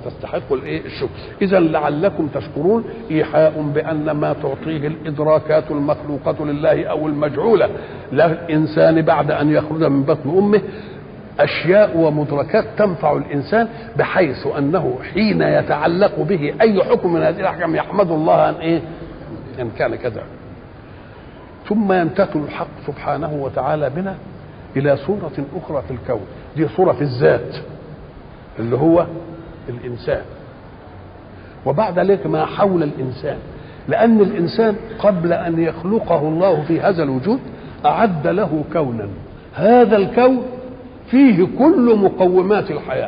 فتستحق الايه الشكر اذا لعلكم تشكرون ايحاء بان ما تعطيه الادراكات المخلوقه لله او المجعوله للانسان بعد ان يخرج من بطن امه اشياء ومدركات تنفع الانسان بحيث انه حين يتعلق به اي حكم من هذه الاحكام يحمد الله ان ايه ان كان كذا ثم ينتقل الحق سبحانه وتعالى بنا الى صوره اخرى في الكون دي صوره في الذات اللي هو الانسان وبعد ذلك ما حول الانسان لان الانسان قبل ان يخلقه الله في هذا الوجود اعد له كونا هذا الكون فيه كل مقومات الحياه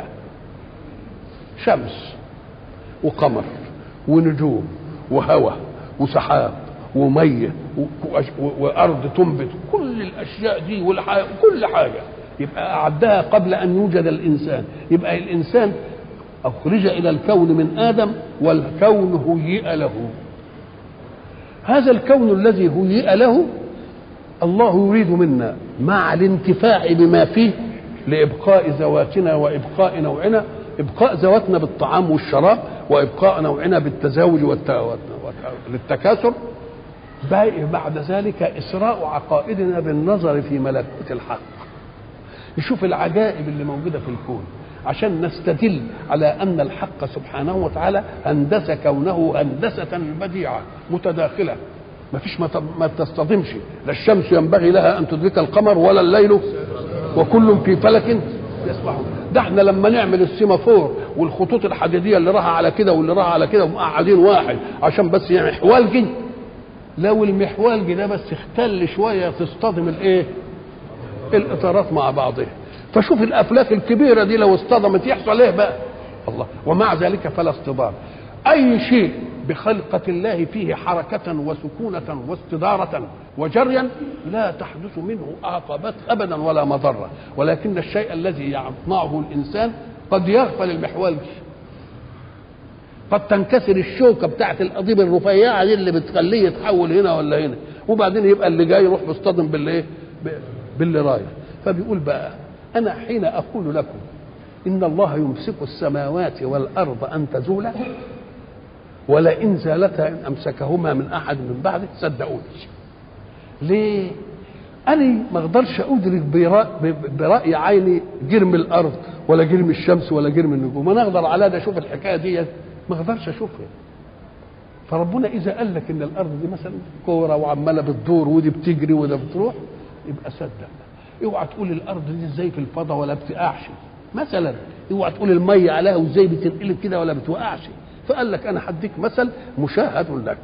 شمس وقمر ونجوم وهواء وسحاب وميه وارض تنبت كل الاشياء دي والحياه كل حاجه يبقى اعدها قبل ان يوجد الانسان يبقى الانسان اخرج الى الكون من ادم والكون هيئ له هذا الكون الذي هيئ له الله يريد منا مع الانتفاع بما فيه لابقاء ذواتنا وابقاء نوعنا ابقاء ذواتنا بالطعام والشراب وابقاء نوعنا بالتزاوج للتكاثر بعد ذلك اسراء عقائدنا بالنظر في ملكوت الحق نشوف العجائب اللي موجوده في الكون عشان نستدل على ان الحق سبحانه وتعالى هندس كونه هندسه بديعه متداخله ما فيش ما تصطدمش لا الشمس ينبغي لها ان تدرك القمر ولا الليل وكل في فلك يسبحون ده احنا لما نعمل السيمافور والخطوط الحديديه اللي راها على كده واللي راها على كده ومقعدين واحد عشان بس يعمل حوالجي لو المحوالجي ده بس اختل شويه تصطدم الايه؟ الاطارات مع بعضها فشوف الافلاك الكبيره دي لو اصطدمت يحصل ايه بقى؟ الله ومع ذلك فلا اصطدام اي شيء بخلقة الله فيه حركة وسكونة واستدارة وجريا لا تحدث منه عقبات أبدا ولا مضرة ولكن الشيء الذي يصنعه الإنسان قد يغفل المحول قد تنكسر الشوكة بتاعت القضيب الرفيعة دي اللي بتخليه يتحول هنا ولا هنا وبعدين يبقى اللي جاي يروح مصطدم بالايه باللي رايح فبيقول بقى أنا حين أقول لكم إن الله يمسك السماوات والأرض أن تزولا ولئن زالتا ان امسكهما من احد من بعده صدقوني ليه انا ما اقدرش ادرك براي عيني جرم الارض ولا جرم الشمس ولا جرم النجوم انا اقدر على ده اشوف الحكايه دي ما اقدرش اشوفها فربنا اذا قال لك ان الارض دي مثلا كوره وعماله بتدور ودي بتجري وده بتروح يبقى صدق اوعى تقول الارض دي ازاي في الفضاء ولا بتقعش مثلا اوعى تقول الميه عليها وازاي بتنقلب كده ولا بتوقعش فقال لك انا هديك مثل مشاهد لك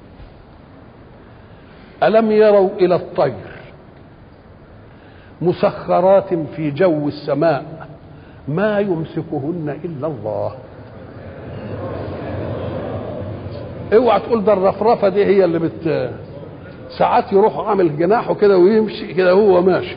الم يروا الى الطير مسخرات في جو السماء ما يمسكهن الا الله اوعى تقول ده الرفرفه دي هي اللي بت ساعات يروح عامل جناحه كده ويمشي كده هو ماشي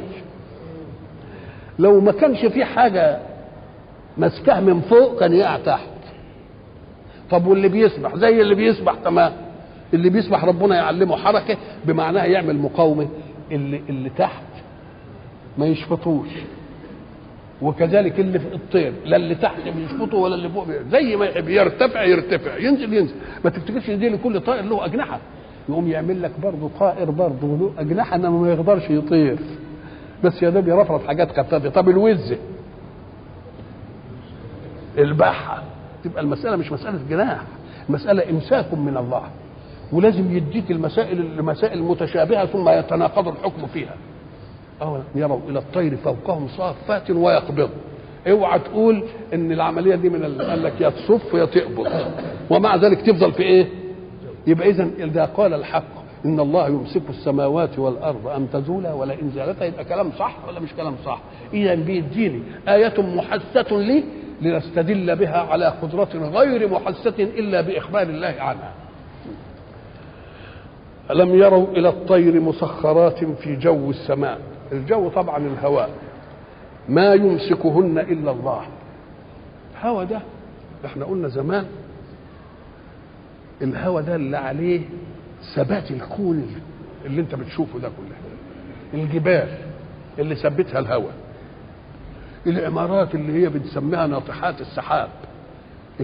لو ما كانش في حاجه ماسكاه من فوق كان يقع تحت طب واللي بيسبح زي اللي بيسبح تمام اللي بيسبح ربنا يعلمه حركه بمعناها يعمل مقاومه اللي اللي تحت ما يشفطوش وكذلك اللي في الطير لا اللي تحت بيشفطه ولا اللي فوق زي ما يحب يرتفع يرتفع ينزل ينزل ما تفتكرش ان دي لكل طائر له اجنحه يقوم يعمل لك برضه طائر برضه له اجنحه انما ما يقدرش يطير بس يا ده بيرفرف حاجات خفيفه طب الوزه البحه تبقى المسألة مش مسألة جناح المسألة إمساك من الله ولازم يديك المسائل المسائل متشابهة ثم يتناقض الحكم فيها أولا يروا إلى الطير فوقهم صافات ويقبض اوعى تقول ان العمليه دي من ال... قال لك يا تصف يا تقبض ومع ذلك تفضل في ايه؟ يبقى اذا اذا قال الحق ان الله يمسك السماوات والارض ان تزولا ولئن زالتا يبقى كلام صح ولا مش كلام صح؟ اذا بيديني ايه محسه لي لنستدل بها على قدرة غير محسة إلا بإخبار الله عنها ألم يروا إلى الطير مسخرات في جو السماء الجو طبعا الهواء ما يمسكهن إلا الله الهواء ده احنا قلنا زمان الهواء ده اللي عليه ثبات الكون اللي انت بتشوفه ده كله الجبال اللي ثبتها الهواء العمارات اللي هي بنسميها ناطحات السحاب